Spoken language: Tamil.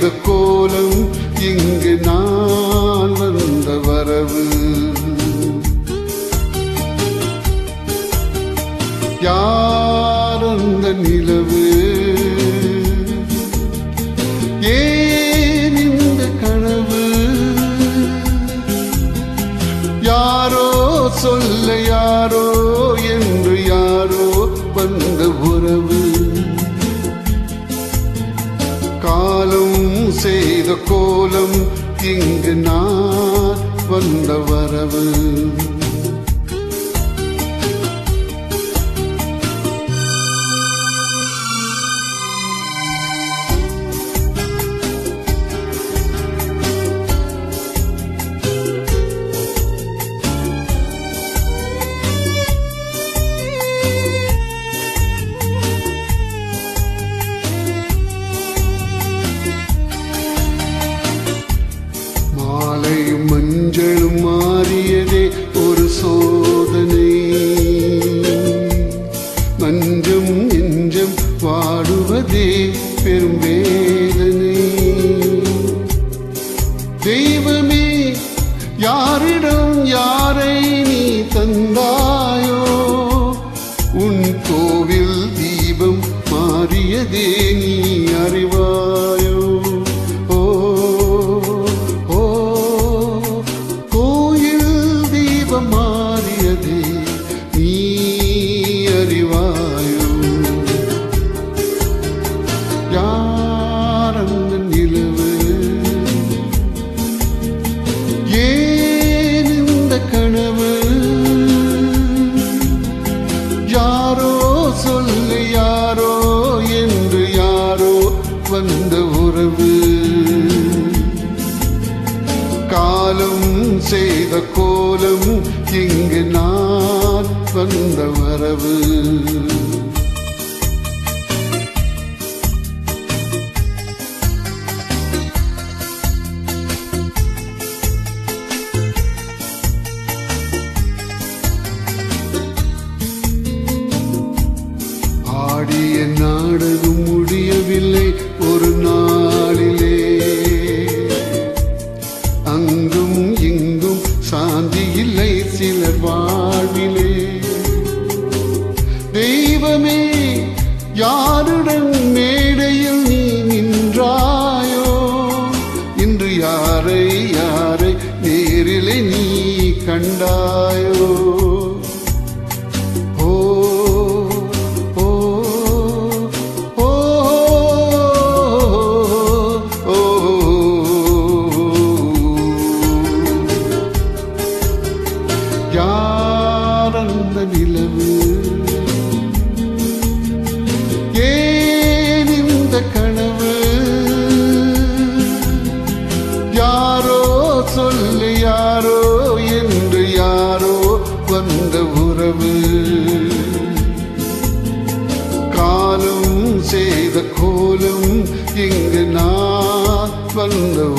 செய்த கோலம் இங்கு நான் வந்த வரவு யார் அந்த நிலவு ஏன் இந்த கனவு யாரோ சொல்ல யாரோ என்று யாரோ வந்த உறவு காலம் செய்த கோலம் இங்கு நான் வந்த வரவு மாலை மஞ்சளும் மாறியதே ஒரு சோதனை மஞ்சம் நெஞ்சம் வாடுவதே பெரும் வேதனை தெய்வமே யாரிடம் யாரை நீ தந்தாயோ உன் கோவில் தீபம் மாறியதே நீ அறிவாயோ ஓ ஓ கோயில் தீபம் மாறியதே நீ அறிவாயோ யார் அந்த நிலவு ஏன் இந்த கனவு யாரோ சொல்லு யாரோ என்று யாரோ வந்த உறவு காலம் செய்த கோலம் இங்கு நான் வந்த வரவு ஆடிய நாடகம் முடியவில்லை ஒரு நாளிலே அங்கும் இங்கும் சாந்தி இல்லை சிலர் வாழ்விலே தெய்வமே யாருடன் மேடையில் நீ நின்றாயோ இன்று யாரை யாரை நேரிலே நீ கண்டாயோ ஓ ஓ ஓ ஓ யார் அந்த நிலவு ஏன் இந்த கனவு யாரோ சொல்லு யாரோ என்று யாரோ வந்த உறவு காலம் செய்த கோலம் இங்கு நான் வந்த